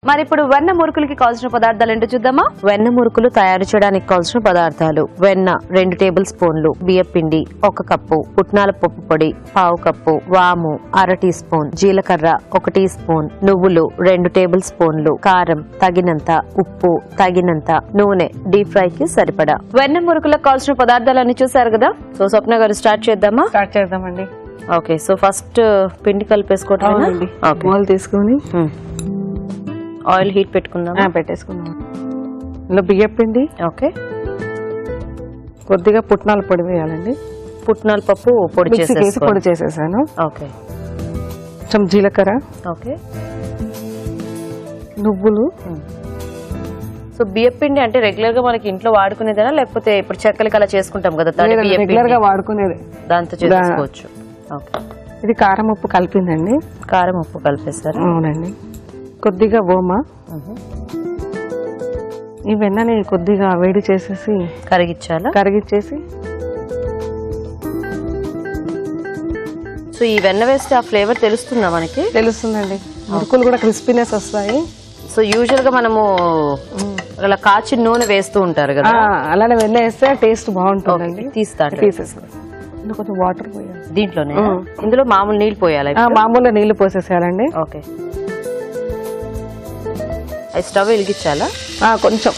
మరి ఇప్పుడు వెన్న మురుకులకి కావాల్సిన పదార్థాలు ఏంటో చూద్దామా వెన్న మురుకులు తయారు చేయడానికి కావాల్సిన పదార్థాలు వెన్న రెండు టేబుల్ స్పూన్లు బియ్యం పిండి ఒక కప్పు పుట్నాల పప్పు పొడి పావు కప్పు వాము అర టీ స్పూన్ జీలకర్ర ఒక టీ స్పూన్ నువ్వులు రెండు టేబుల్ స్పూన్లు కారం తగినంత ఉప్పు తగినంత నూనె డీప్ ఫ్రై కి సరిపడా వెన్న మురుకులకు కావాల్సిన పదార్థాలన్నీ చూసారు కదా సో స్వప్న గారు స్టార్ట్ చేద్దామా స్టార్ట్ చేద్దామండి ఓకే సో ఫస్ట్ పిండి కలిపేసుకోవటం అవునండి బౌల్ తీసుకొని ఆయిల్ హీట్ పెట్టుకుందాం ఆ, పెట్టేసుకుందాం ఇందులో బియ్యం పిండి ఓకే కొద్దిగా పుట్నాల పొడి వేయాలండి పుట్నాల పప్పు పొడి మిక్సీకి వేసి చేసేసుకో పొడి చేసేసాను ఓకే కొంచెం జీలకర్ర ఓకే నువ్వులు సో బియ్యం పిండి అంటే రెగ్యులర్ గా మనకి ఇంట్లో వాడుకునేదేనా లేకపోతే ఇప్పుడు చెక్కలకి అలా చేసుకుంటాం కదా తడి బియ్యం రెగ్యులర్ గా పిండి వాడుకునేది దాంతో చేసుకోవచ్చు ఓకే ఇది కారం ఉప్పు కలిపిందండి కారం ఉప్పు కలిపేస్తారు అవునండి కొద్దిగా ఓమ ఈ వెన్నని కొద్దిగా వేడి చేసేసి కరిగిచ్చాలా కరిగిచ్చేసి సో ఈ వెన్న వేస్తే ఆ ఫ్లేవర్ తెలుస్తుందా మనకి తెలుస్తుందండి మురుకులు కూడా క్రిస్పీనెస్ వస్తాయి సో యూజువల్ గా మనము అలా కాచిన నూనె వేస్తూ ఉంటారు ఆ, కదా అలానే వెన్న వేస్తే టేస్ట్ బాగుంటుందండి తీస్తా తీసేసుకో ఇందులో కొంచెం వాటర్ పోయాలి దీంట్లోనే ఇందులో మామూలు నీళ్ళు పోయాలి ఆ, మామూలుగా నీళ్లు పోసేసేయాలండి ఓకే అది స్టవ్ వెలిగించాలా ఆ, కొంచెం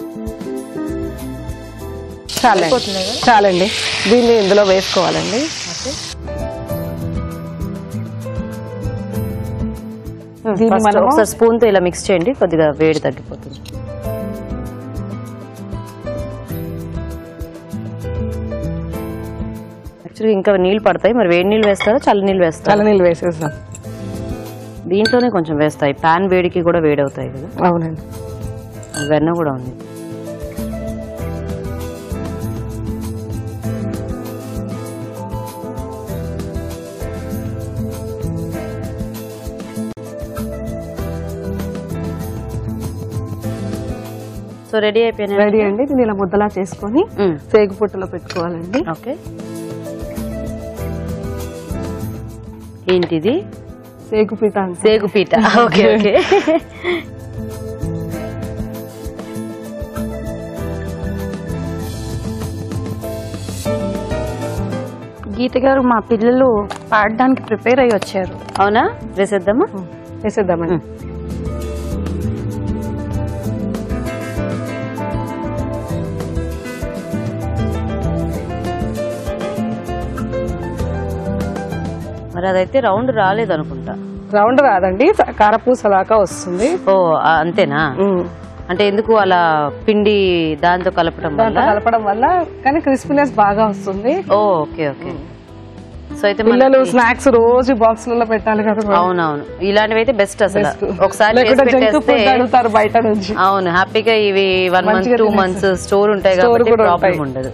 చాలండి సరిపోతుందా కదా? చాలండి దీన్ని ఇందులో వేసుకోవాలండి దీన్ని ఫస్ట్ మనము ఒకసారి స్పూన్ తో ఇలా మిక్స్ చేయండి కొద్దిగా వేడి తగ్గిపోతుంది యాక్చువల్లీ ఇంకా నీళ్ళు పడతాయి మరి వేడి నీళ్ళు వేస్తారా చల్ల నీళ్ళు వేస్తారా చల్ల నీళ్ళు వేసేసాం దీంట్లోనే కొంచెం వేస్తాయి పాన్ వేడికి కూడా వేడి అవుతాయి కదా అవునండి వెన్న కూడా ఉంది సో రెడీ అయిపోయినా రెడీ అండి దీన్ని ఇలా ముద్దలా చేసుకొని సేగు పుట్టలో పెట్టుకోవాలండి ఓకే ఏంటిది సేగు పీట అంటారు. సేగుపీట ఓకే ఓకే గీత గారు మా పిల్లలు పాడడానికి ప్రిపేర్ అయ్యి వచ్చారు అవునా వేసేద్దామా వేసేద్దామండి మరి అదైతే రౌండ్ రాలేదు అనుకుంటా రౌండ్ రాదండి కారపూస దాకా వస్తుంది ఓ ఆ, అంతేనా ఉమ్. అంటే ఎందుకు అలా పిండి దాంతో కలపడం వల్ల దాంట్లో కలపడం వల్ల కానీ క్రిస్పీనెస్ బాగా వస్తుంది ఓ ఓకే ఓకే సో అయితే పిల్లలు మనకి- స్నాక్స్ రోజు బాక్స్ లలో పెట్టాలి కదా అవునవును ఇలాంటివి అయితే బెస్ట్ అసలు ఒకసారి చేసి లేకుంటే జంక్ పెట్టేస్తే ఫుడ్ అడుగుతారు బయట నుంచి అవును హ్యాపీగా ఇవి వన్ మంత్ మంచిగా టూ తినేస్తారు. మంత్స్ స్టోర్ ఉంటాయి Store కాబట్టి కూడా ప్రాబ్లం ఉంటాయి. ఉండదు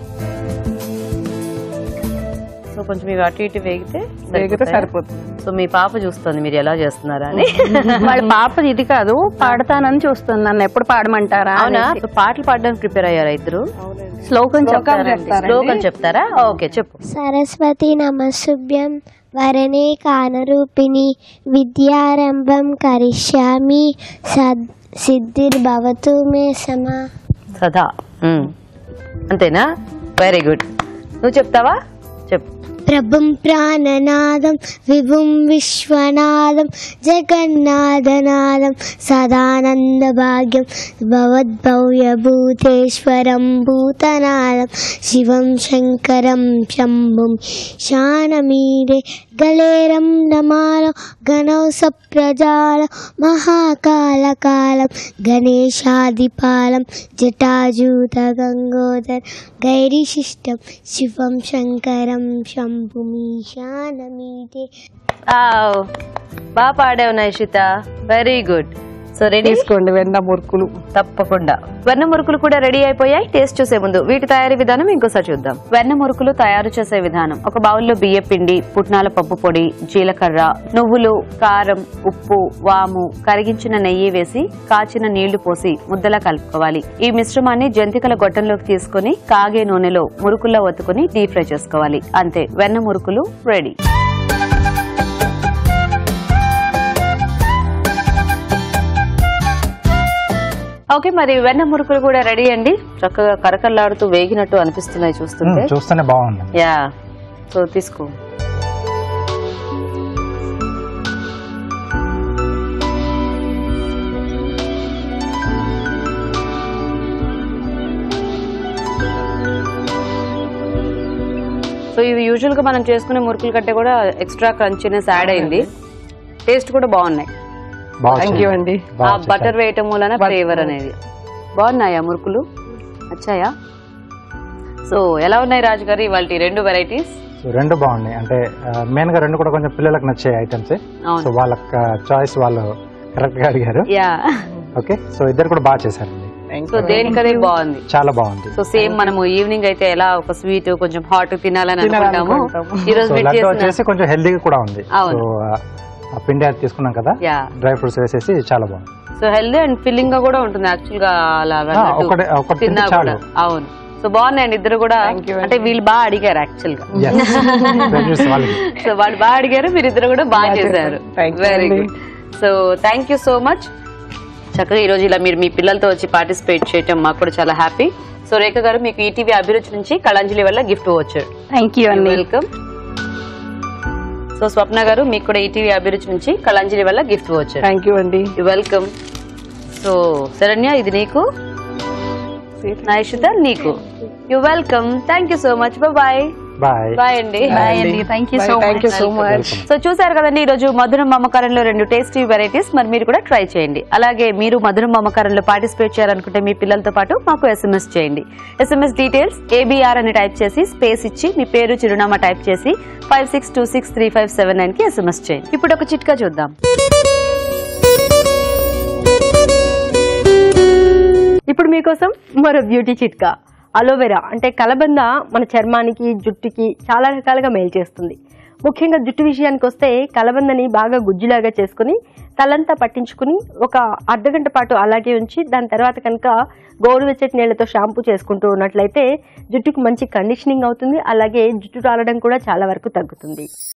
సో కొంచెం ఇవి అటు ఇటు వేగితే వేగితే సరిపోతాయా? సరిపోతుంది సో మీ పాప చూస్తుంది మీరు ఎలా చేస్తున్నారా అని వాళ్ళ పాప ఇది కాదు పాడతానని చూస్తుంది నన్ను ఎప్పుడు పాడమంటారా అవునా సో పాటలు పాడడానికి ప్రిపేర్ అయ్యారా ఇద్దరు శ్లోకం చెప్తారండి చెప్తారండి. శ్లోకం చెప్తారా ఓకే చెప్పు సరస్వతి నమస్సుభ్యం వరణే కానరూపిణి విద్యారంభం కరిష్యామి సద్ సిద్ధిర్భవతు మే సమా సదా ఉమ్. అంతేనా వెరీ గుడ్ నువ్వు చెప్తావా చెప్పు ప్రభుం ప్రాణనాదం విభుం విశ్వనాదం జగన్నాథనాదం సదానంద భాగ్యం భవద్భవ్యభూతేశ్వరం భూతనాదం శివం శంకరం శంభుం శానమీరే గలేరం నమాలో గణౌ సప్రజాల మహాకాళకాలం గణేశాదిపాలం జటాజూత గంగోదర్ గైరీశిష్టం శివం శంకరం శంభుమీశానమీతే ఆవ్. బాగా పాడావు Naishitha very good so ready తీసుకోండి వెన్న మురుకులు తప్పకుండా వెన్న మురుకులు కూడా రెడీ అయిపోయాయి టేస్ట్ చూసే ముందు వీటి తయారీ విధానం ఇంకోసారి చూద్దాం వెన్న మురుకులు తయారు చేసే విధానం ఒక బౌల్లో బియ్య పిండి పుట్నాల పప్పు పొడి జీలకర్ర నువ్వులు కారం ఉప్పు వాము కరిగించిన నెయ్యి వేసి కాచిన నీళ్లు పోసి ముద్దలా కలుపుకోవాలి ఈ మిశ్రమాన్ని జంతికల గొట్టంలోకి తీసుకుని కాగే నూనెలో మురుకుల్లో ఒత్తుకుని డీప్ ఫ్రై చేసుకోవాలి అంతే వెన్న మురుకులు రెడీ ఓకే మరి వెన్న మురుకులు కూడా రెడీ అండి చక్కగా కరకల్లాడుతూ వేగినట్టు అనిపిస్తున్నాయి చూస్తుంటే మ్మ్, చూస్తేనే బాగుంది యా సో తీసుకో సో ఇవి యూజువల్ గా మనం చేసుకునే మురుకుల కంటే కూడా ఎక్స్ట్రా క్రంచీనెస్ యాడ్ అయింది టేస్ట్ కూడా బాగున్నాయి బాగా థ్యాంక్ యూ అండి ఆ బాగా చేశారు. బటర్ వేయటం మూలన ఫ్లేవర్ అనేది బాగున్నాయా మురుకులు వచ్చాయా సో ఎలా ఉన్నాయి రాజు గారు ఇవాళ రెండు వెరైటీస్ సో రెండు బాగున్నాయి అంటే మెయిన్ గా రెండు కూడా కొంచెం పిల్లలకు నచ్చే ఐటమ్స్ అవును. సో వాళ్ళ చాయిస్ వాళ్ళు కరెక్ట్ గా అడిగారు యా ఓకే సో ఇద్దరు కూడా బాగా చేశారండి సో దేనికదే బాగుంది చాలా బాగుంది సో సేమ్ మనము ఈవినింగ్ అయితే ఎలా ఒక స్వీట్ కొంచెం హాట్ తినాలని అనుకుంటాము తినాలనుకుంటాము. ఈ రోజు సో మీరు లడ్డు చేసిన వచ్చేసి కొంచెం హెల్దీగా కూడా ఉంది అవును. సో ఆ పిండి అది తీసుకున్నాం కదా యా డ్రై ఫ్రూట్స్ వేసేసి చాలా బాగుంది సో హెల్దీ అండ్ ఫిల్లింగ్ గా కూడా ఉంటుంది యాక్చువల్ గా అలా ఆ, లడ్డు ఒకటి ఒకటి తిన్నా తింటే చాలు కూడా అవును సో బాగున్నాయండి ఇద్దరు కూడా Thank you అంటే వీళ్ళు బాగా అడిగారు యాక్చువల్ గా Yes. Produce వాళ్ళకి సో వాళ్ళు బాగా అడిగారు మీరు ఇద్దరు కూడా బాగా బాగా చేశారు చేశారు. Thank you వెరీ అండి. Good so thank you so much చక్కగా ఈ రోజు ఇలా మీరు మీ పిల్లలతో వచ్చి పార్టిసిపేట్ చేయటం మాకు కూడా చాలా హ్యాపీ సో రేఖ గారు మీకు ఈటీవీ అభిరుచి నుంచి కళాంజలి వల్ల గిఫ్ట్ వచ్చాడు థ్యాంక్ యూ అండి వెల్కమ్ సో స్వప్న గారు మీకు కూడా ఈటీవీ అభిరుచి నుంచి కళాంజలి వల్ల గిఫ్ట్ వచ్చాడు థ్యాంక్ యూ అండి వెల్కమ్ సో శరణ్య ఇది నీకు నైషిత నీకు you welcome thank you so much bye bye bye అండి బాయ్ అండి thank you so thank you much so much so చూసారు కదండి ఈ రోజు మధురం మమకారంలో రెండు టేస్టీ వెరైటీస్ మరి మీరు కూడా ట్రై చేయండి అలాగే మీరు మధురం మమకారంలో పార్టిసిపేట్ చేయాలనుకుంటే మీ పిల్లలతో పాటు మాకు ఎస్ఎంఎస్ చేయండి ఎస్ఎంఎస్ డీటెయిల్స్ ఏబిఆర్ అని టైప్ చేసి స్పేస్ ఇచ్చి మీ పేరు చిరునామా టైప్ చేసి five six two six three five seven nine కి ఎస్ఎంఎస్ చేయండి ఇప్పుడు ఒక చిట్కా చూద్దాం ఇప్పుడు మీకోసం మరో బ్యూటీ చిట్కా అలోవెరా అంటే కలబంద మన చర్మానికి జుట్టుకి చాలా రకాలుగా మేలు చేస్తుంది ముఖ్యంగా జుట్టు విషయానికి వస్తే కలబందని బాగా గుజ్జులాగా చేసుకుని తలంతా పట్టించుకుని ఒక అర్ధగంట పాటు అలాగే ఉంచి దాని తర్వాత కనుక గోరువెచ్చటి నీళ్ళతో షాంపూ చేసుకుంటూ ఉన్నట్లయితే జుట్టుకు మంచి కండిషనింగ్ అవుతుంది అలాగే జుట్టు రాలడం కూడా చాలా వరకు తగ్గుతుంది